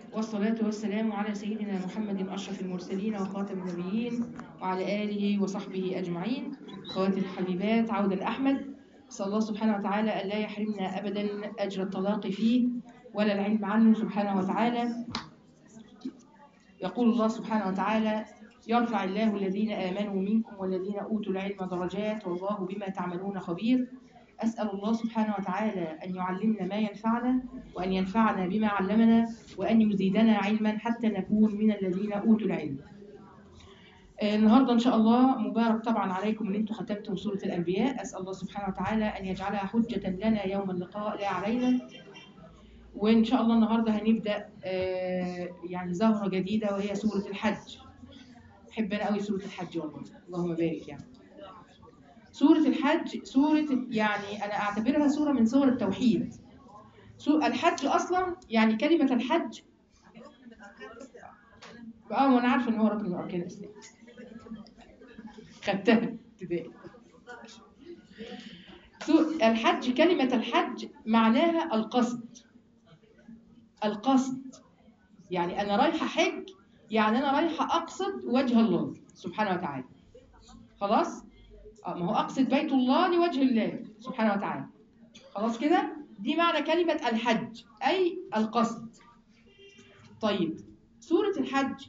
والصلاة والسلام على سيدنا محمد أشرف المرسلين وخاتم النبيين وعلى آله وصحبه أجمعين خواتي الحبيبات عودا أحمد صلى الله سبحانه وتعالى أن لا يحرمنا أبدا أجر الطلاق فيه ولا العلم عنه سبحانه وتعالى يقول الله سبحانه وتعالى يرفع الله الذين آمنوا منكم والذين أوتوا العلم درجات والله بما تعملون خبير أسأل الله سبحانه وتعالى أن يعلمنا ما ينفعنا وأن ينفعنا بما علمنا وأن يزيدنا علما حتى نكون من الذين أوتوا العلم آه، النهارده ان شاء الله مبارك طبعا عليكم ان انتم ختمتم سوره الانبياء اسال الله سبحانه وتعالى ان يجعلها حجه لنا يوم اللقاء لا علينا وان شاء الله النهارده هنبدا آه، يعني زهره جديده وهي سوره الحج بحب انا قوي سوره الحج والله اللهم بارك يعني سوره الحج سوره يعني انا اعتبرها سوره من سور التوحيد سو- الحج اصلا يعني كلمه الحج اه وانا عارفه ان هو ركن من اركان الاسلام خدتها ابتدائي سو- الحج كلمة الحج معناها القصد القصد يعني أنا رايحة حج يعني أنا رايحة أقصد وجه الله سبحانه وتعالى خلاص؟ آه، ما هو أقصد بيت الله لوجه الله سبحانه وتعالى خلاص كده؟ دي معنى كلمة الحج أي القصد طيب سورة الحج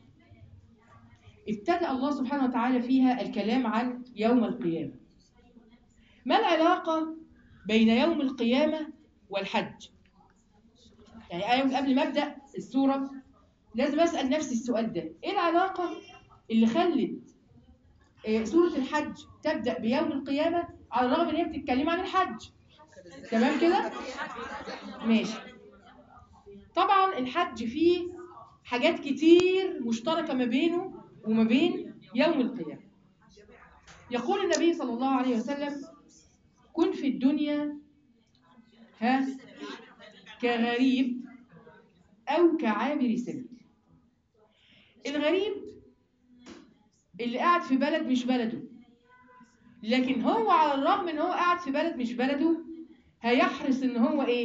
ابتدأ الله سبحانه وتعالى فيها الكلام عن يوم القيامة ما العلاقة بين يوم القيامة والحج؟ يعني أنا قبل ما أبدأ السورة لازم أسأل نفسي السؤال ده إيه العلاقة اللي خلت آه، سورة الحج تبدأ بيوم القيامة على الرغم إن هي بتتكلم عن الحج تمام كده؟ ماشي طبعا الحج فيه حاجات كتير مشتركة ما بينه وما بين يوم القيامة يقول النبي صلى الله عليه وسلم كن في الدنيا ها كغريب أو كعابر سبيل الغريب اللي قاعد في بلد مش بلده لكن هو على الرغم ان هو قاعد في بلد مش بلده هيحرص ان هو ايه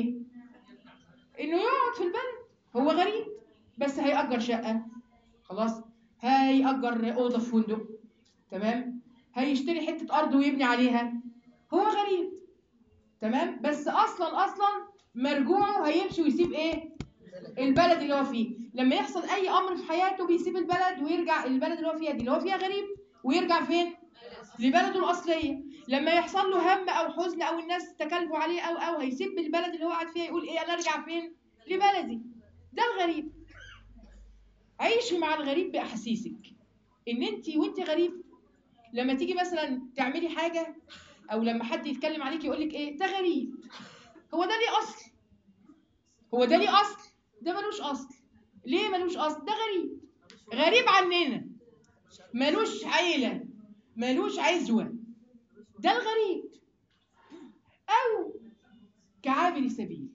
انه يقعد في البلد هو غريب بس هيأجر شقة خلاص هيأجر أوضة في فندق تمام هيشتري حتة أرض ويبني عليها هو غريب تمام بس أصلا أصلا مرجوعه هيمشي ويسيب إيه البلد اللي هو فيه لما يحصل أي أمر في حياته بيسيب البلد ويرجع البلد اللي هو فيها دي اللي هو فيها غريب ويرجع فين لبلده الأصلية لما يحصل له هم أو حزن أو الناس تكلفوا عليه أو أو هيسيب البلد اللي هو قاعد فيها يقول إيه أنا أرجع فين لبلدي ده الغريب عيشي مع الغريب بأحاسيسك إن أنت وأنت غريب لما تيجي مثلا تعملي حاجة أو لما حد يتكلم عليك يقول لك إيه ده غريب هو ده ليه أصل هو ده ليه أصل ده ملوش أصل ليه ملوش أصل ده غريب غريب عننا ملوش عيلة ملوش عزوة ده الغريب أو كعابر سبيل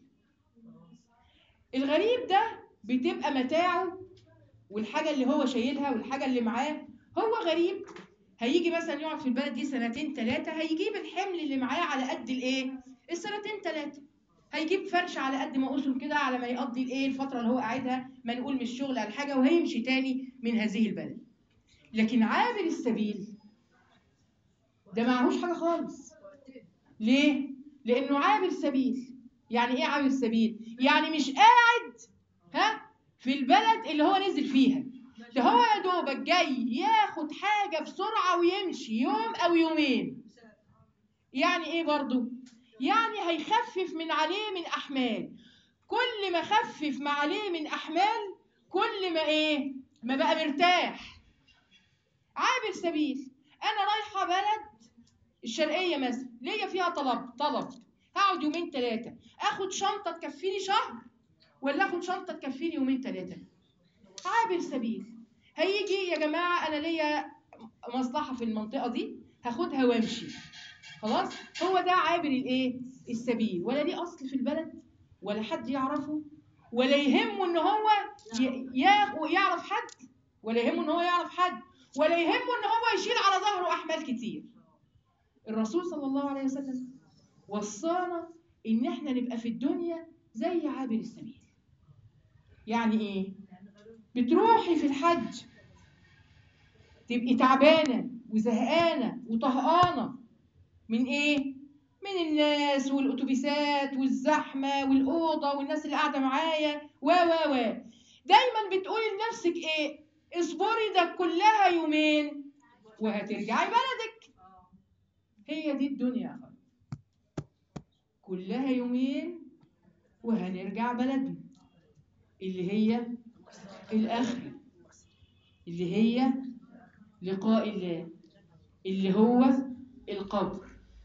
الغريب ده بتبقى متاعه والحاجة اللي هو شايلها والحاجة اللي معاه هو غريب هيجي مثلا يقعد في البلد دي سنتين ثلاثة هيجيب الحمل اللي معاه على قد الايه؟ السنتين ثلاثة هيجيب فرش على قد ما أسهم كده على ما يقضي الايه الفترة اللي هو قاعدها ما نقول من الشغل على حاجة وهيمشي تاني من هذه البلد لكن عابر السبيل ده معهوش حاجة خالص ليه؟ لأنه عابر سبيل يعني ايه عابر سبيل؟ يعني مش قاعد ها في البلد اللي هو نزل فيها ده هو يا دوبك جاي ياخد حاجة بسرعة ويمشي يوم أو يومين يعني إيه برضو؟ يعني هيخفف من عليه من أحمال كل ما خفف ما عليه من أحمال كل ما إيه؟ ما بقى مرتاح عابر سبيل أنا رايحة بلد الشرقية مثلا ليا فيها طلب طلب هقعد يومين ثلاثة آخد شنطة تكفيني شهر ولا آخد شنطة تكفيني يومين ثلاثة عابر سبيل هيجي يا جماعة أنا ليا مصلحة في المنطقة دي هاخدها وامشي خلاص هو ده عابر الايه السبيل ولا ليه اصل في البلد ولا حد يعرفه ولا يهمه ان هو ي- يا- يعرف حد ولا يهمه ان هو يعرف حد ولا يهمه ان هو يشيل على ظهره احمال كتير الرسول صلى الله عليه وسلم وصانا ان احنا نبقى في الدنيا زي عابر السبيل يعني ايه بتروحي في الحج تبقي تعبانة وزهقانة وطهقانة من إيه؟ من الناس والأتوبيسات والزحمة والأوضة والناس اللي قاعدة معايا و و و دايما بتقولي لنفسك إيه؟ اصبري ده كلها يومين وهترجعي بلدك هي دي الدنيا يا أخوان كلها يومين وهنرجع بلدنا اللي هي الآخرة اللي هي لقاء الله اللي هو القبر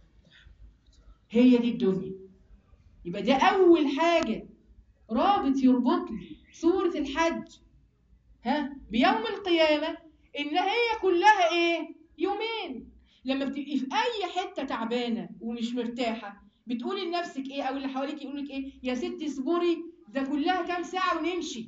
هي دي الدنيا يبقى ده أول حاجة رابط يربط لي سورة الحج ها بيوم القيامة إن هي كلها إيه؟ يومين لما بتبقي في أي حتة تعبانة ومش مرتاحة بتقولي لنفسك إيه أو اللي حواليك يقول لك إيه؟ يا ستي اصبري ده كلها كام ساعة ونمشي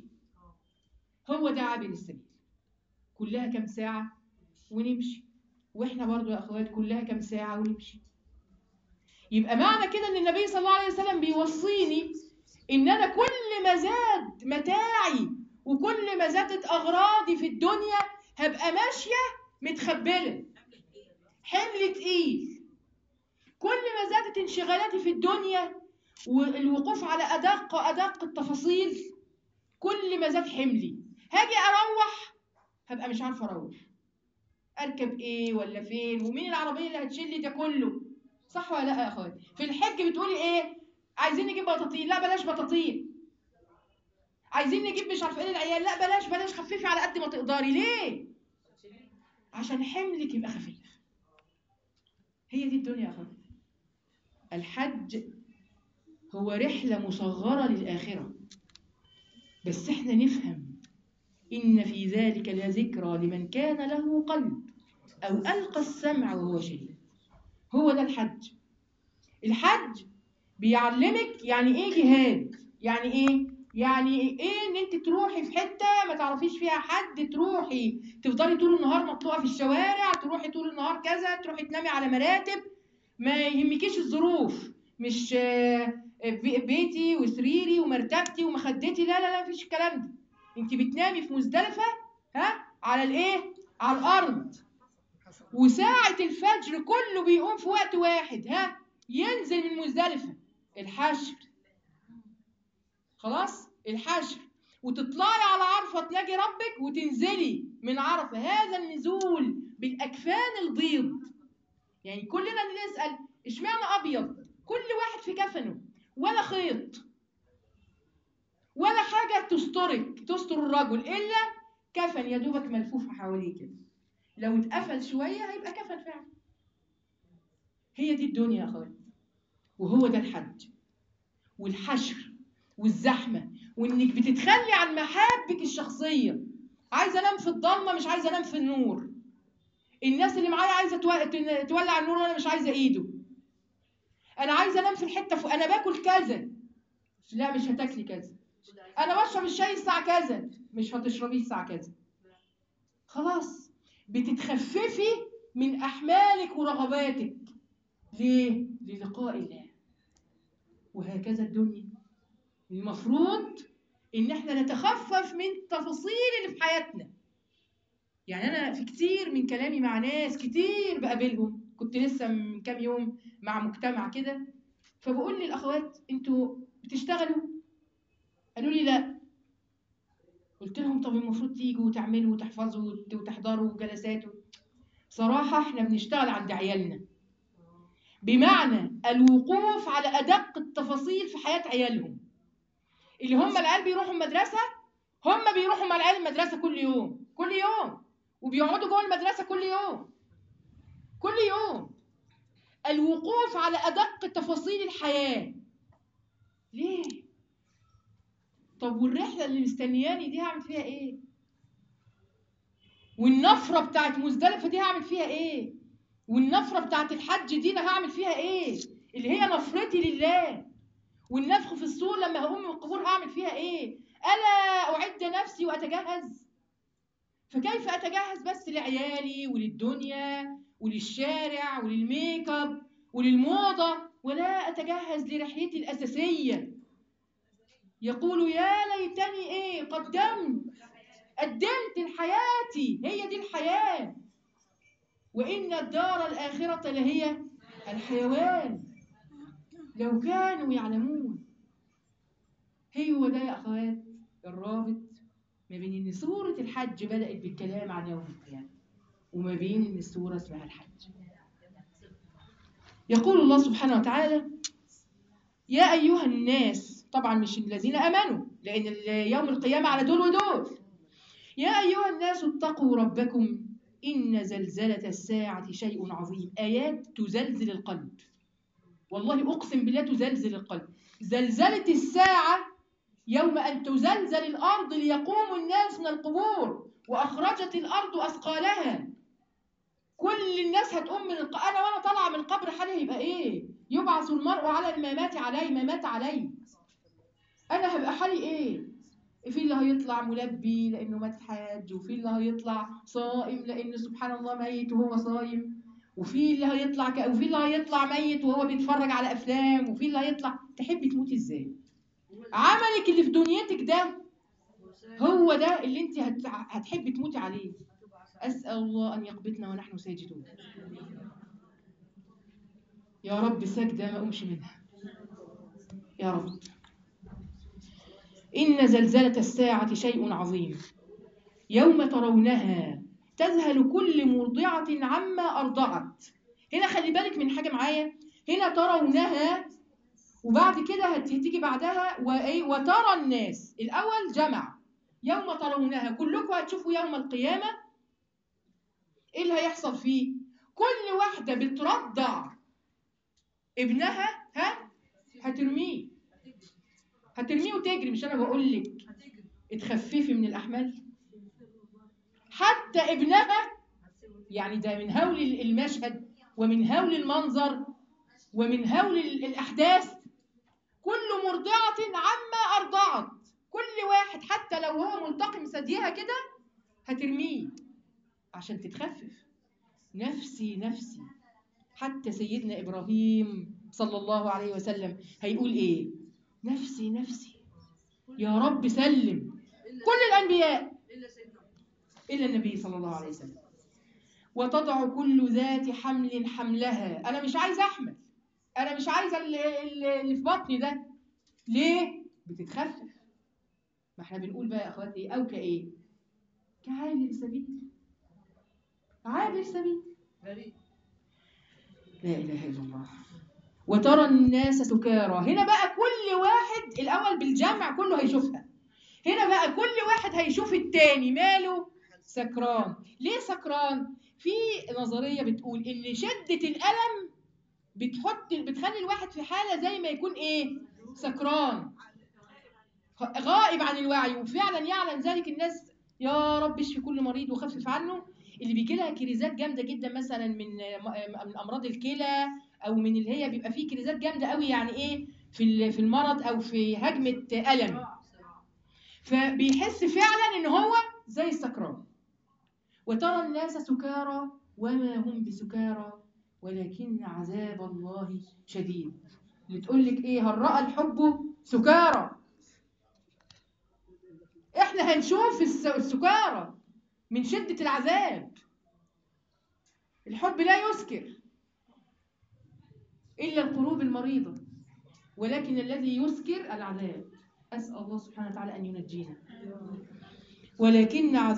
هو ده عابر السبيل كلها كام ساعة ونمشي واحنا برضو يا اخوات كلها كام ساعة ونمشي يبقى معنى كده ان النبي صلى الله عليه وسلم بيوصيني ان انا كل ما زاد متاعي وكل ما زادت اغراضي في الدنيا هبقى ماشية متخبلة حمل تقيل كل ما زادت انشغالاتي في الدنيا والوقوف على ادق ادق التفاصيل كل ما زاد حملي هاجي اروح هبقى مش عارفه اروح اركب ايه ولا فين ومين العربيه اللي هتشيل لي ده كله صح ولا لا يا اخواتي في الحج بتقولي ايه عايزين نجيب بطاطين لا بلاش بطاطين عايزين نجيب مش عارفه ايه للعيال لا بلاش بلاش خففي على قد ما تقدري ليه عشان حملك يبقى خفيف هي دي الدنيا يا اخواتي الحج هو رحله مصغره للاخره بس احنا نفهم إن في ذلك لذكرى لمن كان له قلب أو ألقى السمع وهو شهيد هو ده الحج الحج بيعلمك يعني إيه جهاد يعني إيه يعني إيه إن أنت تروحي في حتة ما تعرفيش فيها حد تروحي تفضلي طول النهار مطلوقة في الشوارع تروحي طول النهار كذا تروحي تنامي على مراتب ما يهمكيش الظروف مش بيتي وسريري ومرتبتي ومخدتي لا لا لا مفيش الكلام ده انت بتنامي في مزدلفه ها على الايه على الارض وساعه الفجر كله بيقوم في وقت واحد ها ينزل من مزدلفه الحشر خلاص الحشر وتطلعي على عرفه تلاقي ربك وتنزلي من عرفه هذا النزول بالاكفان البيض يعني كلنا نسال اشمعنى ابيض كل واحد في كفنه ولا خيط ولا حاجة تسترك تستر الرجل إلا كفن يا دوبك ملفوف حواليه كده لو اتقفل شوية هيبقى كفن فعلا هي دي الدنيا يا أخوان وهو ده الحج والحشر والزحمة وإنك بتتخلي عن محابك الشخصية عايزة أنام في الضلمة مش عايزة أنام في النور الناس اللي معايا عايزة تولع النور وأنا مش عايزة إيده أنا عايزة أنام في الحتة فوق أنا باكل كذا لا مش هتاكلي كذا انا بشرب الشاي الساعه كذا مش هتشربيه الساعه كذا خلاص بتتخففي من احمالك ورغباتك ليه للقاء الله وهكذا الدنيا المفروض ان احنا نتخفف من التفاصيل اللي في حياتنا يعني انا في كتير من كلامي مع ناس كتير بقابلهم كنت لسه من كام يوم مع مجتمع كده فبقول للاخوات انتوا بتشتغلوا قالوا لي لا قلت لهم طب المفروض تيجوا وتعملوا وتحفظوا وتحضروا جلسات صراحة احنا بنشتغل عند عيالنا بمعنى الوقوف على أدق التفاصيل في حياة عيالهم اللي هم العيال بيروحوا المدرسة هم بيروحوا مع العيال المدرسة كل يوم كل يوم وبيقعدوا جوه المدرسة كل يوم كل يوم الوقوف على أدق تفاصيل الحياة ليه؟ طب والرحله اللي مستنياني دي هعمل فيها ايه والنفره بتاعت مزدلفه دي هعمل فيها ايه والنفره بتاعت الحج دي انا هعمل فيها ايه اللي هي نفرتي لله والنفخ في الصور لما هقوم من القبور هعمل فيها ايه الا اعد نفسي واتجهز فكيف اتجهز بس لعيالي وللدنيا وللشارع وللميك اب وللموضه ولا اتجهز لرحلتي الاساسيه يقول يا ليتني ايه قدمت قدمت لحياتي هي دي الحياة وإن الدار الآخرة لهي الحيوان لو كانوا يعلمون هو ده يا أخوات الرابط ما بين إن سورة الحج بدأت بالكلام عن يوم القيامة وما بين إن السورة اسمها الحج يقول الله سبحانه وتعالى يا أيها الناس طبعا مش الذين آمنوا لأن يوم القيامة على دول ودول يا أيها الناس اتقوا ربكم إن زلزلة الساعة شيء عظيم آيات تزلزل القلب والله أقسم بالله تزلزل القلب زلزلة الساعة يوم أن تزلزل الأرض ليقوم الناس من القبور وأخرجت الأرض أثقالها كل الناس هتقوم من الق... أنا وأنا طالعة من القبر حالي هيبقى إيه؟ يبعث المرء على ما مات عليه ما مات عليه أنا هبقى حالي إيه؟ في اللي هيطلع ملبي لانه مات حاج وفي اللي هيطلع صائم لان سبحان الله ميت وهو صايم وفي اللي هيطلع ك... وفي اللي هيطلع ميت وهو بيتفرج على افلام وفي اللي هيطلع تحبي تموتي ازاي عملك اللي في دنيتك ده هو ده اللي انت هت... هتحبي تموتي عليه اسال الله ان يقبضنا ونحن ساجدون يا رب ساجده ما اقومش منها يا رب إن زلزلة الساعة شيء عظيم يوم ترونها تذهل كل مرضعة عما أرضعت هنا خلي بالك من حاجة معايا هنا ترونها وبعد كده هتيجي بعدها وإيه وترى الناس الأول جمع يوم ترونها كلكم هتشوفوا يوم القيامة إيه اللي هيحصل فيه كل واحدة بترضع ابنها ها هترميه هترميه وتجري مش انا بقول لك اتخففي من الاحمال حتى ابنها يعني ده من هول المشهد ومن هول المنظر ومن هول الاحداث كل مرضعه عما ارضعت كل واحد حتى لو هو ملتقم ثديها كده هترميه عشان تتخفف نفسي نفسي حتى سيدنا ابراهيم صلى الله عليه وسلم هيقول ايه نفسي نفسي يا رب سلم كل الأنبياء إلا النبي صلى الله عليه وسلم وتضع كل ذات حمل حملها أنا مش عايزة أحمل أنا مش عايزة اللي, اللي في بطني ده ليه؟ بتتخفف ما احنا بنقول بقى يا أخواتي إيه أو كإيه؟ كعابر سبيل عابر سبيل لا إله إلا الله وترى الناس سكارى هنا بقى كل واحد الاول بالجمع كله هيشوفها هنا بقى كل واحد هيشوف التاني ماله سكران ليه سكران في نظريه بتقول ان شده الالم بتحط بتخلي الواحد في حاله زي ما يكون ايه سكران غائب عن الوعي وفعلا يعلم ذلك الناس يا رب اشفي كل مريض وخفف عنه اللي بيجي لها كريزات جامده جدا مثلا من من امراض الكلى او من اللي هي بيبقى فيه كريزات جامده قوي يعني ايه في في المرض او في هجمه الم فبيحس فعلا ان هو زي السكران وترى الناس سكارى وما هم بسكارى ولكن عذاب الله شديد اللي تقول لك ايه هل راى الحب سكارى احنا هنشوف السكارى من شده العذاب الحب لا يسكر إلا القلوب المريضة ولكن الذي يسكر العذاب أسأل الله سبحانه وتعالى أن ينجينا ولكن عذاب